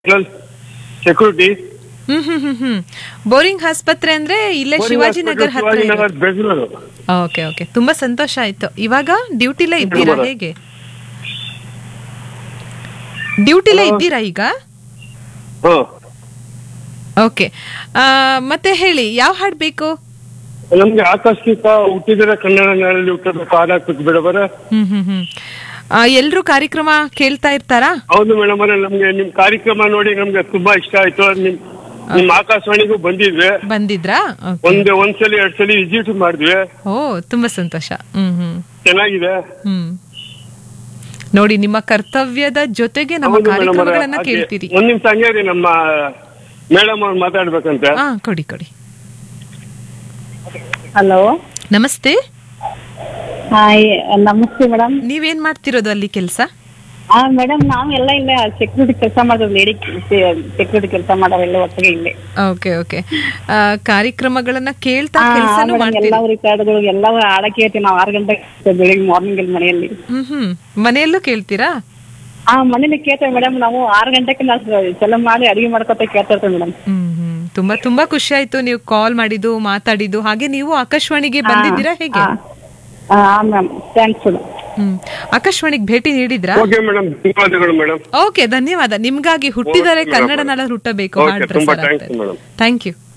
Security ಹ್ಮ್ ಹ್ಮ್ ಹ್ಮ್ ಹ್ಮ್ boring ಆಸ್ಪತ್ರೆ ಅಂದ್ರೆ ಇಲ್ಲೇ ಶಿವಾಜಿನಗರ್ ಹತ್ರ ಇರೋದು. ಶಿವಾಜಿನಗರ್ ಬೆಂಗಳೂರು ಓಕೆ ಓಕೆ ತುಂಬಾ ಸಂತೋಷ ಆಯ್ತು ಇವಾಗ ಡ್ಯೂಟಿಲೇ ಇದ್ದೀರಾ ಮೇಡಮ್. ಹೇಗೆ ಡ್ಯೂಟಿಲೇ ಇದ್ದೀರಾ ಈಗ ಹಾ ಓಕೆ ಮತ್ತೆ ಹೇಳಿ ಯಾವ ಹಾಡ್ ಬೇಕು ನಮ್ಗೆ ಆಕಸ್ಮಿಕ ಹುಟ್ಟಿದರೆ ಕನ್ನಡ ನಾಡಲ್ಲಿ ಹುಟ್ಟಬೇಕು ಹಾಡಾಕ್ಬೇಕು ಬೇಡವರ ಹ್ಮ್ ಹ್ಮ್ ಹ್ಮ್ ಎಲ್ರು ಕಾರ್ಯಕ್ರಮ ಕೇಳ್ತಾ ಇರ್ತಾರಾ ಹೌದು ಮೇಡಮ್ ಅವರೇ ನಮ್ಗೆ ನಿಮ್ ಕಾರ್ಯಕ್ರಮ ನೋಡಿ ನಮ್ಗೆ ತುಂಬಾ ಇಷ್ಟ ಆಯ್ತು ನಿಮ್ ನಿಮ್ ಆಕಾಶವಾಣಿಗೂ ಬಂದಿದ್ವಿ ಬಂದಿದ್ರಾ Okay. ಒಂದ್ ಒಂದ್ಸಲಿ ಎರಡ್ ಸಲಿ ವಿಸಿಟ್ ಮಾಡಿದ್ವಿ ಓ ತುಂಬಾ ಸಂತೋಷ ಹ್ಮ್ ಹ್ಮ್ ಚೆನ್ನಾಗಿದೆ ಹ್ಮ್ ನೋಡಿ ನಿಮ್ಮ ಕರ್ತವ್ಯದ ಜೊತೆಗೆ ನಮ್ಮ ಹೌದು ಮೇಡಮ್ ಅವರೇ ಕಾರ್ಯಕ್ರಮಗಳನ್ನ ಕೇಳ್ತೀರಿ ಒಂದ್ ನಿಮಿಷ ಹಂಗೆ ರೀ ನಮ್ಮ ಮೇಡಮ್ ಅವ್ರು ಮಾತಾಡ್ಬೇಕಂತ ಹಾ ಕೊಡಿ ಕೊಡಿ ಹಲೋ ನಮಸ್ತೆ ಹಾಯ್ ನಮಸ್ತೆ ಮೇಡಮ್ ನೀವೇನ್ ಮಾಡ್ತಿರೋದು ಅಲ್ಲಿ ಕೆಲಸ ಹಾ ಮೇಡಮ್ ನಾವು ಎಲ್ಲ ಇಲ್ಲೇ ಸೆಕ್ಯೂರಿಟಿ ಕೆಲಸ ಮಾಡೋದು ಲೇಡಿ ಸೆಕ್ಯೂರಿಟಿ ಕೆಲಸ ಮಾಡೋರೆಲ್ಲ ಒಟ್ಟಿಗೆ ಇಲ್ಲೇ ಓಕೆ ಓಕೆ ಕಾರ್ಯಕ್ರಮಗಳನ್ನ ಕೇಳ್ತಾ ಹಾ ಕೆಲಸನೂ ಮೇಡಮ್ ಮಾಡ್ತೀರಿ ಎಲ್ಲ ರಿಕಾರ್ಡ್ಗಳು ಎಲ್ಲ ಆಡಕ್ಕೆ ಐತಿ ನಾವು ಆರು ಗಂಟೆಗೆ ಬೆಳಿಗ್ಗೆ ಮಾರ್ನಿಂಗ್ ಅಲ್ಲಿ ಮನೆಯಲ್ಲಿ ಹ್ಮ್ ಹ್ಮ್ ಮನೆಯಲ್ಲೂ ಕೇಳ್ತೀರಾ ಹಾ ಮನೇಲಿ ಕೇಳ್ತೇವೆ ಮೇಡಮ್ ನಾವು ಆರು ಗಂಟೆಗೆ ನಾವು ಚಲೋ ಮಾಡಿ ಅಡಿಗೆ ಮಾಡ್ಕೊತ ಕೇಳ್ತಾ ಇರ್ತೇವೆ ಮೇಡಮ್ ಹ್ಮ್ ಹ್ಮ್ ತುಂಬಾ ತುಂಬಾ ಖುಷಿ ಆಯ್ತು ನೀವು ಕಾಲ್ ಮಾಡಿದ್ದು ಮಾತಾಡಿದ್ದು ಹಾಗೆ ನೀವು ಆಕಾಶವಾಣಿಗೆ ಬಂದಿದ್ದೀರಾ ಹೇಗೆ ಹಾ ಮ್ಯಾಮ್ ಥ್ಯಾಂಕ್ಸ್ ಮೇಡಮ್ ಹ್ಮ್ ಆಕಾಶವಾಣಿಗೆ ಭೇಟಿ ನೀಡಿದ್ರಾ ಓಕೆ ಮೇಡಮ್ ಧನ್ಯವಾದಗಳು ಮೇಡಮ್ ಓಕೆ ಧನ್ಯವಾದ ನಿಮ್ಗಾಗಿ ಹುಟ್ಟಿದರೆ Okay, ಕನ್ನಡ madam. ನಾಡ ಹುಟ್ಟಬೇಕು Okay, ಹಾಡು ತುಂಬಾ ಪ್ರಸಾರ thanks, madam. Thank you